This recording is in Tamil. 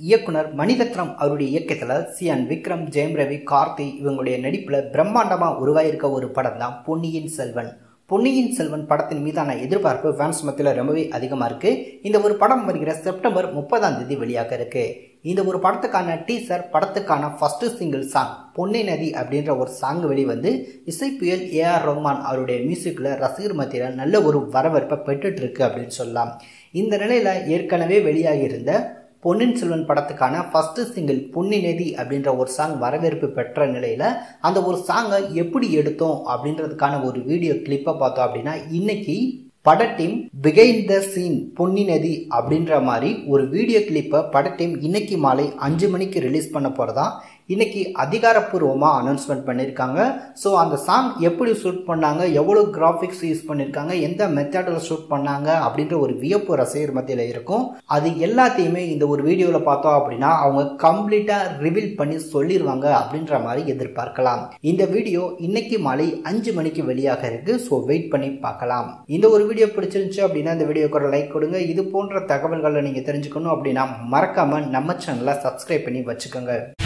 இயக்குனர் மணிரத்னம் அவருடைய இயக்கத்தில் சியான் விக்ரம் ஜெயம் ரவி கார்த்தி இவங்களுடைய நடிப்பில் பிரம்மாண்டமாக உருவாயிருக்க ஒரு படம் தான் பொன்னியின் செல்வன் பொன்னியின் செல்வன் படத்தின் மீதான எதிர்பார்ப்பு ஃபேன்ஸ் மத்தியில் ரொம்பவே அதிகமாக இருக்கு இந்த ஒரு படம் வருகிற செப்டம்பர் முப்பதாம் தேதி வெளியாக இருக்கு இந்த ஒரு படத்துக்கான டீசர் படத்துக்கான first single song Ponni Nadhi அப்படின்ற ஒரு சாங் வெளிவந்து இசைப்புயல் ஏ ஆர் ரஹ்மான் அவருடைய மியூசிக்கில் ரசிகர் மத்தியில் நல்ல ஒரு வரவேற்பை பெற்றுட்டு இருக்கு அப்படின்னு சொல்லலாம் இந்த நிலையில் ஏற்கனவே வெளியாகி இருந்த பொன்னியின் செல்வன் படத்துக்கான ஃபர்ஸ்ட் சிங்கிள் பொன்னி நதி அப்படின்ற ஒரு சாங் வரவேற்பு பெற்ற நிலையில் அந்த ஒரு சாங்கை எப்படி எடுத்தோம் அப்படின்றதுக்கான ஒரு வீடியோ கிளிப்பை பார்த்தோம் அப்படின்னா இன்னைக்கு பட team behind the scene Ponni Nadhi அப்படின்ற மாதிரி ஒரு வீடியோ கிளிப்பை பட டீம் இன்னைக்கு மாலை அஞ்சு மணிக்கு ரிலீஸ் பண்ண போகிறதா இன்னைக்கு அதிகாரப்பூர்வமாக அனௌன்ஸ்மெண்ட் பண்ணியிருக்காங்க ஸோ அந்த சாங் எப்படி ஷூட் பண்ணாங்க எவ்வளோ கிராஃபிக்ஸ் யூஸ் பண்ணியிருக்காங்க எந்த மெத்தடில் ஷூட் பண்ணாங்க அப்படின்ற ஒரு வியப்பு ரசிகர் மத்தியில் இருக்கும் அது எல்லாத்தையுமே இந்த ஒரு வீடியோவில் பார்த்தோம் அப்படின்னா அவங்க கம்ப்ளீட்டாக ரிவீல் பண்ணி சொல்லிடுவாங்க அப்படின்ற மாதிரி எதிர்பார்க்கலாம் இந்த வீடியோ இன்னைக்கு மாலை அஞ்சு மணிக்கு வெளியாக இருக்கு ஸோ வெயிட் பண்ணி பார்க்கலாம் இந்த ஒரு வீடியோ பிடிச்சிருந்துச்சு அப்படின்னா இந்த வீடியோக்கு ஒரு லைக் கொடுங்க இது போன்ற தகவல்களை நீங்கள் தெரிஞ்சுக்கணும் அப்படின்னா மறக்காம நம்ம சேனலை சப்ஸ்கிரைப் பண்ணி வச்சுக்கோங்க